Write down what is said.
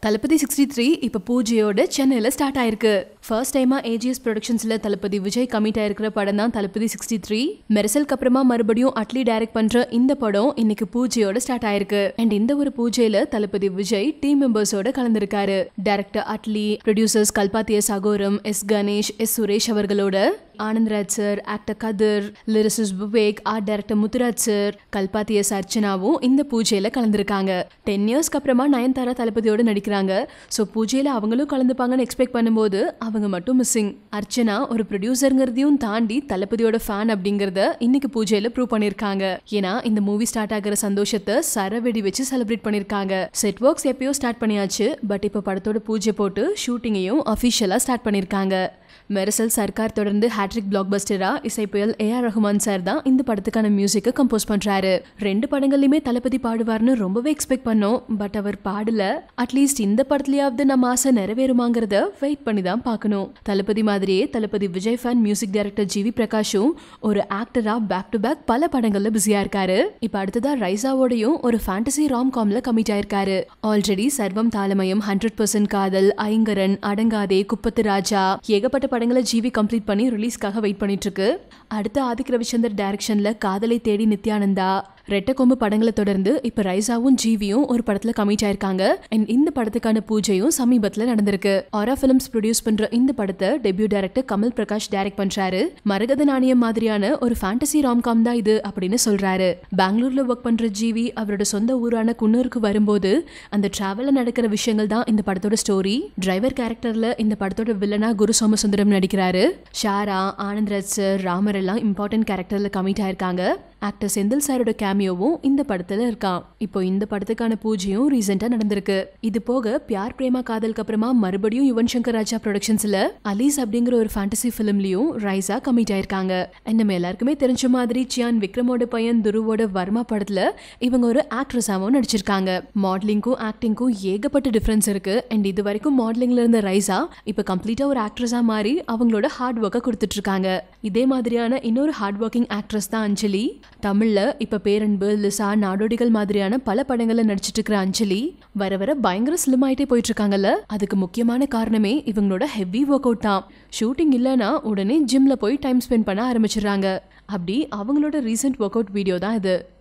தளபதி sixty three இப்போ பூஜையோட சென்னையில் start ஆயிருக்கு ஃபர்ஸ்ட் டைமா ஏஜிஎஸ் ப்ரொடக்ஷன்ஸ்ல தளபதி விஜய் கமிட் ஆயிருக்கிற படம் தான் தளபதி சிக்ஸ்டி த்ரீ மெர்சலுக்கு அப்புறமா மறுபடியும் அட்லி டைரக்ட் பண்ற இந்த படம் இன்னைக்கு பூஜையோட ஸ்டார்ட் ஆயிருக்கு அண்ட் இந்த ஒரு பூஜையில தளபதி விஜய் டீம் மெம்பர்ஸோட கலந்திருக்காரு டைரக்டர் அட்லி ப்ரொடியூசர்ஸ் கல்பாத்திய சகோரம் எஸ் கணேஷ் எஸ் சுரேஷ் அவர்களோட Anandraj sir actor Kathir lyricist Vivek art director Muthuraj sir கல்பாத்திய அர்ச்சனாவும் இந்த பூஜையில கலந்துருக்காங்க டென் இயர்ஸ்க்கு அப்புறமா நயன்தாரா தளபதியோட நடிக்கிறாங்க ஸோ பூஜையில அவங்களும் கலந்துப்பாங்கன்னு எக்ஸ்பெக்ட் பண்ணும்போது அவங்க மட்டும் மிஸ்ஸிங் அர்ச்சனா ஒரு ப்ரொடியூசருங்கிறதையும் தாண்டி தளபதியோட ஃபேன் அப்படிங்கறத இன்னைக்கு பூஜையில ப்ரூவ் பண்ணிருக்காங்க ஏன்னா இந்த மூவி ஸ்டார்ட் ஆகிற சந்தோஷத்தை சரவெடி வச்சு செலிப்ரேட் பண்ணிருக்காங்க செட் ஒர்க்ஸ் எப்பயோ ஸ்டார்ட் பண்ணியாச்சு பட் இப்போ படத்தோட பூஜை போட்டு ஷூட்டிங்கையும் அஃபிஷியலா ஸ்டார்ட் பண்ணிருக்காங்க மெரசல் சர்க்கார் தொடர்ந்து ஹேட்ரிக் பிளாக் பஸ்டரா இசை புயல் ஏ ஆர் ரஹ்மான் சார் தான் இந்த படத்துக்கான மியூசிக்கை கம்போஸ் பண்றாரு ரெண்டு படங்கள்லயுமே தளபதி பாடுவார்னு ரொம்பவே எக்ஸ்பெக்ட் பண்ணோம் பட் அவர் பாடல அட்லீஸ்ட் இந்த படத்துலயாவது நம்ம ஆசை நிறைவேறுமாங்கிறத வெயிட் பண்ணி தான் பார்க்கணும் தளபதி மாதிரியே தளபதி Vijay fan music director GV பிரகாஷும் ஒரு ஆக்டரா பேக் டு பேக் பல படங்கள்ல பிஸியா இருக்காரு இப்ப அடுத்ததா ரைசாவோடையும் ஒரு ஃபேண்டசி ராம் காம்ல கமிட் ஆயிருக்காரு already Sarvam Thaalamayam hundred percent காதல் ஐங்கரன் அடங்காதே குப்பத்து ராஜா ஏகப்பட்ட படங்களை ஜிவி கம்ப்ளீட் பண்ணி ரிலீஸ்க்காக வெயிட் பண்ணிட்டு இருக்கு அடுத்து ஆதிக் ரவிச்சந்தர் டைரக்ஷன்ல காதலை தேடி நித்யானந்தா ரெட்ட கொம்பு படங்களை தொடர்ந்து இப்ப ரைசாவும் ஜிவியும் ஒரு படத்துல கமிட் ஆயிருக்காங்க அண்ட் இந்த படத்துக்கான பூஜையும் சமீபத்துல நடந்திருக்கு ஆரா பிலிம்ஸ் ப்ரொடியூஸ் பண்ற இந்த படத்தை debut director Kamal Prakash direct பண்றாரு மரகத நாணயம் மாதிரியான ஒரு ஃபேண்டசி ராம்காம் தான் இது அப்படின்னு சொல்றாரு பெங்களூர்ல ஒர்க் பண்ற ஜிவி அவரோட சொந்த ஊரான குன்னூருக்கு வரும்போது அந்த டிராவல்ல நடக்கிற விஷயங்கள் தான் இந்த படத்தோட ஸ்டோரி டிரைவர் கேரக்டர்ல இந்த படத்தோட வில்லனா குரு சோமசுந்தரம் நடிக்கிறாரு ஷாரா ஆனந்த்ராஜ் சார் ராமர் எல்லாம் இம்பார்ட்டன்ட் கேரக்டர்ல கமிட் ஆயிருக்காங்க ஆக்டர் செந்தில் சாரோட கேமியோவும் இந்த படத்துல இருக்கான் இப்போ இந்த படத்துக்கான பூஜையும் ரீசெண்டா நடந்திருக்கு இது போக பியார் பிரேமா காதலுக்கு அப்புறமா மறுபடியும் யுவன் சங்கர் ராஜா ப்ரொடக்ஷன்ஸ்ல அலீஸ் அப்படிங்கிற ஒரு ஃபேண்டசி ஃபிலிம்லயும் ரைஸா கமிட் ஆயிருக்காங்க And நம்ம எல்லாருக்குமே தெரிஞ்ச மாதிரி சியான் விக்ரமோட பையன் துருவோட வர்மா படத்துல இவங்க ஒரு ஆக்ட்ரஸாவும் நடிச்சிருக்காங்க மாடலிங்க்கும் ஆக்டிங்க்கும் ஏகப்பட்ட டிஃபரன்ஸ் இருக்கு அண்ட் இது வரைக்கும் மாடலிங்ல இருந்த ரைஸா இப்போ கம்ப்ளீட்டா ஒரு ஆக்ட்ரஸா மாறி அவங்களோட ஹார்ட் ஒர்க்கை கொடுத்துட்டு இருக்காங்க இதே மாதிரியான இன்னொரு ஹார்ட் ஒர்க்கிங் ஆக்ட்ரஸ் தான் அஞ்சலி தமிழ்ல இப்ப பேரன்பு லிசா நாடோடிகள் மாதிரியான பல படங்கள்ல நடிச்சிட்டு இருக்கிற அஞ்சலி வர வர பயங்கர ஸ்லிம் ஆயிட்டே போயிட்டு இருக்காங்கல்ல அதுக்கு முக்கியமான காரணமே இவங்களோட ஹெவி ஒர்க் அவுட் தான் ஷூட்டிங் இல்லைன்னா உடனே ஜிம்ல போய் டைம் ஸ்பெண்ட் பண்ண ஆரம்பிச்சிடுறாங்க அப்படி அவங்களோட ரீசெண்ட் ஒர்க் அவுட் வீடியோ தான் இது